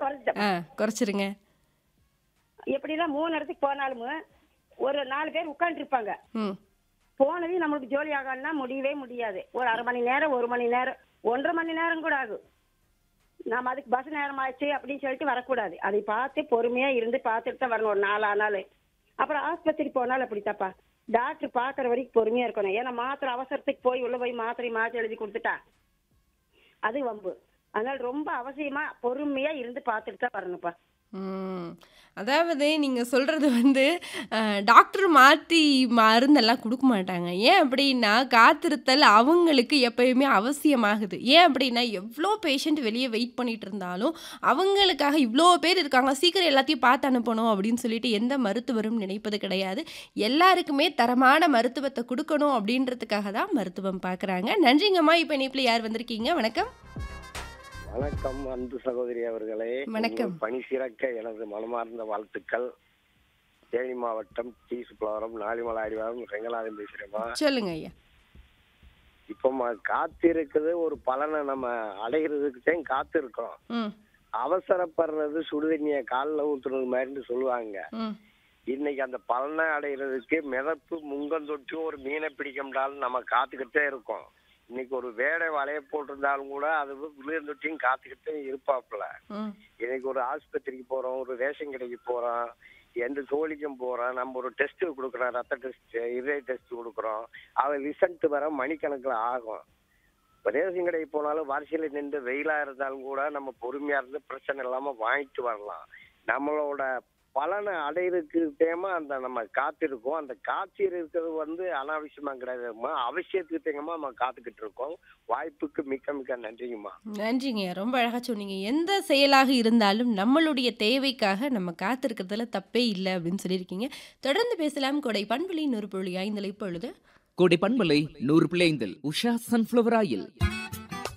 குறைச்சிட்டேன் ஆ குறைச்சிருங்க எப்படின்னா மூணு இடத்துக்கு போனாலும் ஒரு நாலு பேர் உட்காந்துருப்பாங்க ம் போனதையும் நம்மளுக்கு ஜோலி ஆகணும்னா முடியவே முடியாது ஒரு அரை மணி நேரம் ஒரு மணி நேரம் ஒன்றரை மணி நேரம் கூட ஆகும் நாம அதுக்கு பஸ் நேரம் ஆச்சு அப்படின்னு சொல்லிட்டு வரக்கூடாது அதை பார்த்து பொறுமையா இருந்து பார்த்துட்டு தான் வரணும் ஒரு நாலு ஆனாலும் அப்புறம் ஆஸ்பத்திரி போனாலும் அப்படித்தாப்பா டாக்டர் பார்க்குற வரைக்கும் பொறுமையா இருக்கணும் ஏன்னா மாத்திரை அவசரத்துக்கு போய் உள்ள போய் மாத்திரை மாற்றி எழுதி கொடுத்துட்டா அது வம்பு அதனால ரொம்ப அவசியமா பொறுமையா இருந்து பார்த்துட்டு தான் வரணும்ப்பா ம். அதாவது நீங்கள் சொல்கிறது வந்து அஹ், டாக்டர் மாற்றி மருந்தெல்லாம் கொடுக்க மாட்டாங்க ஏன் அப்படின்னா காத்திருத்தல் அவங்களுக்கு எப்பயுமே அவசியமாகுது ஏன் அப்படின்னா எவ்வளோ பேஷண்ட் வெளியே வெயிட் பண்ணிட்டு இருந்தாலும் அவங்களுக்காக இவ்வளோ பேர் இருக்காங்க சீக்கிரம் எல்லாத்தையும் பார்த்து அனுப்பணும் அப்படின்னு சொல்லிட்டு எந்த மருத்துவரும் நினைப்பது கிடையாது எல்லாருக்குமே தரமான மருத்துவத்தை கொடுக்கணும் அப்படின்றதுக்காக தான் மருத்துவம் பார்க்குறாங்க நன்றிங்கம்மா இப்போ இணைப்பில் யார் வந்திருக்கீங்க வணக்கம் வணக்கம் அன்பு சகோதரி அவர்களே வணக்கம். உங்கள் பணி சிறக்க எனது மனமார்ந்த வாழ்த்துக்கள் தேனி மாவட்டம் டி சுப்பலவரம் நாலிமலை அடிவாரம் ரெங்கநாதன் பேசுறேம்மா சொல்லுங்க ஐயா இப்போ ம- காத்திருக்குது ஒரு பலனை நம்ம அடைகிறதுக்கு தான் காத்திருக்கோம் ம் அவசரப்படுறது சுடுதண்ணிய காலில் ஊத்துறது மாதிரின்னு சொல்லுவாங்க ம் இன்னைக்கு அந்த பலனை அடைகிறதுக்கு மிதப்பு முங்கந்தொட்டி ஒரு மீனை பிடிக்கம்னாலும் நம்ம காத்துக்கிட்டே இருக்கோம் இன்னைக்கு ஒரு வேடை வலைய போட்டிருந்தாலும் கூட அது விழுந்தொட்டியும் காத்துக்கிட்டே இருப்பாப்புல ம் இன்னைக்கு ஒரு ஆஸ்பத்திரிக்கு போறோம் ஒரு ரேஷன் கடைக்கு போறோம் எந்த தோழிக்கும் போறோம் நம்ம ஒரு டெஸ்ட் கொடுக்குறோம் ரத்த டெஸ்ட் இதய டெஸ்ட் கொடுக்குறோம் அவன் ரிசல்ட் வர மணிக்கணக்கில் ஆகும் இப்போ ரேஷன் கடைக்கு போனாலும் வரிசையில் நின்று வெயிலா இருந்தாலும் கூட நம்ம பொறுமையா இருந்து பிரச்சனை இல்லாம வாங்கிட்டு வரலாம் நம்மளோட பலனை அடையிறதுக்கு தேமா அந்த நம்ம காத்திருக்கோம் அந்த காத்திரு இருக்கிறது வந்து அனாவசியமா கிடையாதுமா அவசியத்துக்கு தேங்கம்மா நம்ம காத்துக்கிட்டு இருக்கோம் வாய்ப்புக்கு மிக்க மிக்க நன்றிங்கம்மா நன்றிங்க ரொம்ப அழகாக சொன்னீங்க எந்த செயலாக இருந்தாலும் நம்மளுடைய தேவைக்காக நம்ம காத்திருக்கிறதுல தப்பே இல்லை அப்படின்னு சொல்லியிருக்கீங்க தொடர்ந்து பேசலாம் கொடை பண்புலி நூறு புள்ளி ஐந்தில் இப்பொழுது கோடை பண்பலை நூறு பிள்ளைந்தில் உஷா சன்ஃப்ளவர் ஆயில்